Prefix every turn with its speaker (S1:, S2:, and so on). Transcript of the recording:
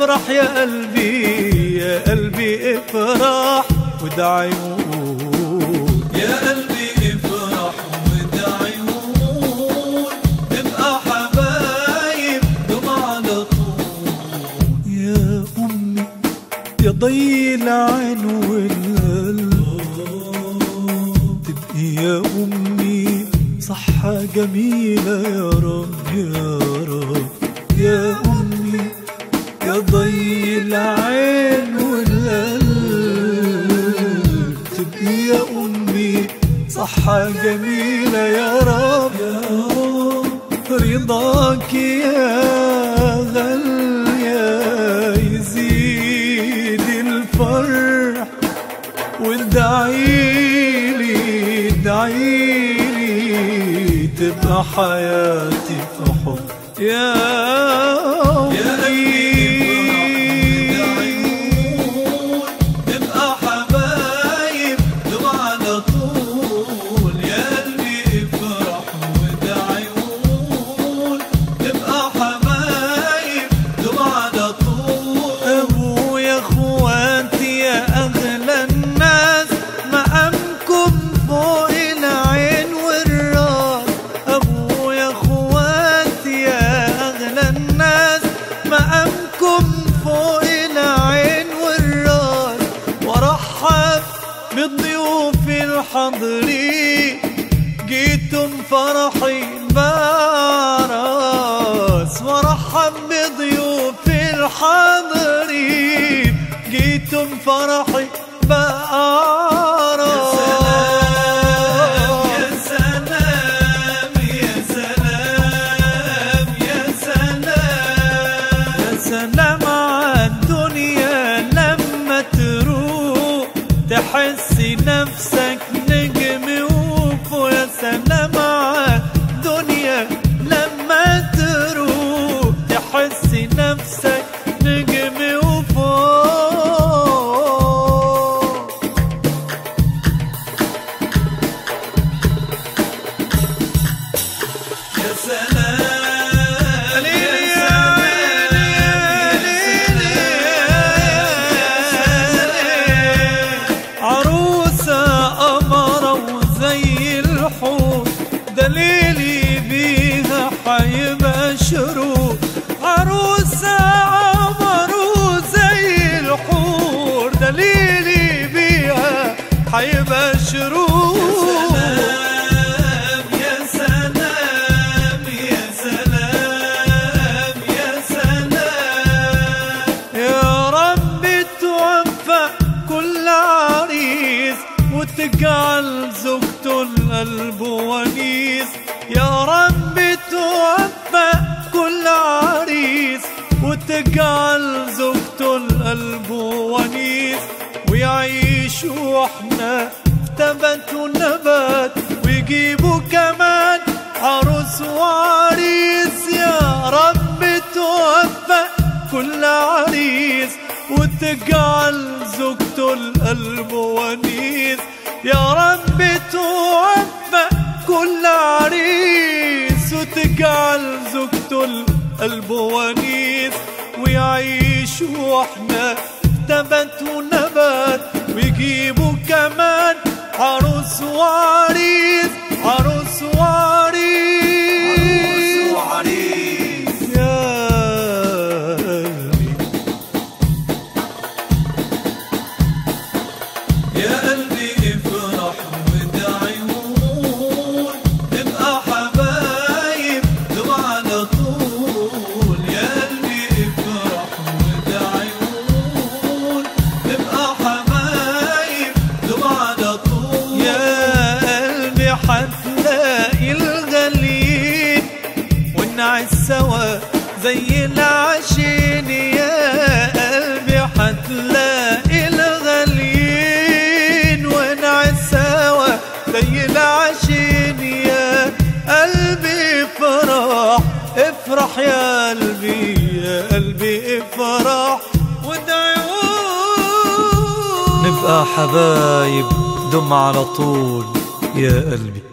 S1: افرح يا قلبي يا قلبي افرح ودعي وقول
S2: يا قلبي افرح وادعي وقول نبقى حبايب دوم على طول
S1: يا أمي يا ضي العين والقلب تبقي يا أمي صحة جميلة يا رب يا رب يا أمي يا ضي العين والقلب تبقي يا أمي صحة جميلة يا رب يا رب رضاك يا غالية يزيد الفرح وادعيلي ادعيلي تبقى حياتي في حب يا
S2: يا قلبي افرح وادعي وقول نبقى حبايب دوم على طول يا قلبي افرح وادعي وقول نبقى حبايب دوم على طول
S1: ابويا اخواتي يا اغلى الناس مقامكم فوق العين والراس ابويا اخواتي يا اغلى الناس مقامكم فوق العين والراس وارحب بالضيوف الحاضرين جيتم فرحي باراس وارحب بضيوف الحاضرين جيتم فرحي باراس
S2: يا سلام يا سلام يا سلام
S1: يا سلام عالدنيا لما تروح تحسي نفسك نجم وفوق يا سلام عالدنيا لما تروح تحسي نفسك نجم وفوق
S2: يا سلام يا سلام
S1: عروسة قمرة وزي الحور دليلي بيها حيبقى شروق عروسة قمر وزي الحور دليلي بيها حيبقى شروق
S2: يا سلام يا سلام يا سلام
S1: يا رب توفق كل عريس وتجعل زوجته القلب ونيس يا رب توفق كل عريس وتجعل زوجته القلب ونيس ويعيشوا احنا تبت ونبات ويجيبوا كمان عروس وعريس يا رب توفق كل عريس وتجعل زوجته القلب ونيس يا رب توفق كل عريس وتجعل زوجته القلب ونيس ويعيشوا احنا تبت ونبات ويجيبوا كمان عروس وعريس عروس وعريس
S2: وعريس
S1: يا قلبي
S2: يا قلبي افرح وادعي وقول نبقى حبايب دوم على طول يا قلبي افرح وادعي وقول نبقى حبايب دوم على طول
S1: يا قلبي حتلاقي الغاليين ونعيش سوا زي العشين يا قلبي حتلاقي الغاليين ونعيش سوا زي العشين يا قلبي افرح افرح يا قلبي يا قلبي افرح وادعي
S3: نبقى حبايب دم على طول يا قلبي